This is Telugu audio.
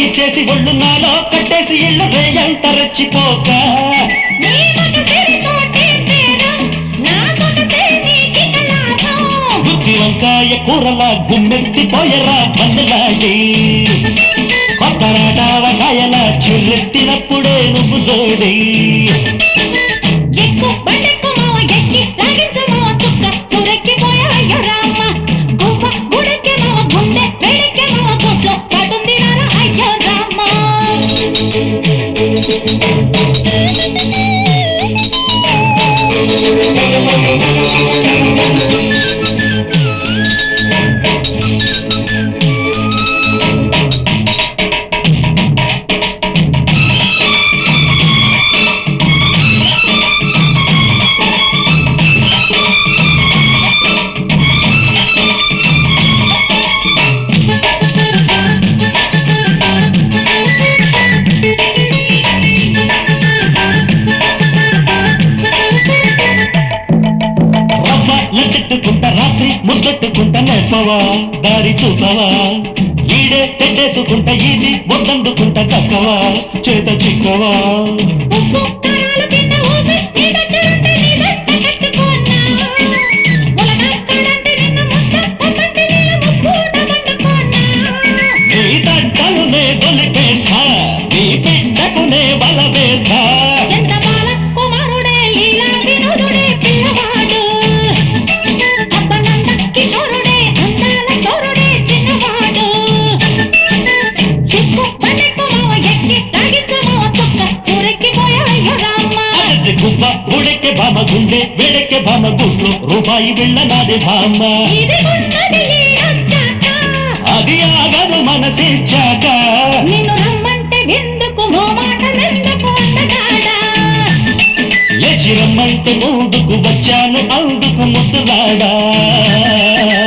చేసి ఒళ్ళు నాలో కట్టేసి ఇళ్ళు రేయంట రెచ్చిపోక నీ సొగసిరితోటే తేడం, నా సొగసే నీకిక లాభం. బుద్ధి వంకాయ కూరలా గుమ్మెత్తిపోయరా పన్నులాడి కొత్త రాటావకాయల చిర్రెత్తినప్పుడే నువ్వు జోడి ఎక్కు బండెక్కు మావ ఎక్కి లాగించు మావ చుక్క చురెక్కిపోయావయ్యో రామ. గువ్వ గుడెక్కే మావ గుండె వేడెక్కే మావ గుట్లో పడుంది నాన్న అయ్యో రామ. రవ్వ లడ్డెట్టుకుంటా రాత్రి ముద్దెట్టుకుంటా నెప్పవా దారి చూపవా ఈడే తెట్టేసుకుంటా ఈది వద్దందుకుంటా చక్కవా చేత చిక్కవా ఉప్పు కారాలు తిన్న ఊపి నీ దగ్గరుంటే నీ వెంట కట్టుకోనా. ఉలగక్కడంటే నిన్ను ముద్ద పొమ్మంటే నీళ్ళ ముక్కున వండుకోనా. నీ తట్టలు నే గొలిపేస్తా నీ బిడ్డకు నే బల వేస్తా ఎంత బాల కుమారుడే లీలా వినోదుడే పిల్లవాడు అబ్బనంద కిషోరుడే అందాల చోరుడే చిన్నవాడు ఎక్కు బండెక్కు మావ ఎక్కి లాగించు మావ చుక్క చురెక్కిపోయాయ్యో రామ అరటి గుబ్బ ఉడెక్కే భామ గుండె వేడెక్కే భామ గుడ్లు రూపాయి బిళ్ళ నాది భామ ఇది ఉన్నది ఈడొచ్చాక అది ఆగదు మనసిచ్చాక నిన్ను రమ్మంటే విందుకు మోమాట నిందుకు అందగాడా లేచి రమ్మంటే ముందుకు వచ్చాను అందుకు ముద్దులాడా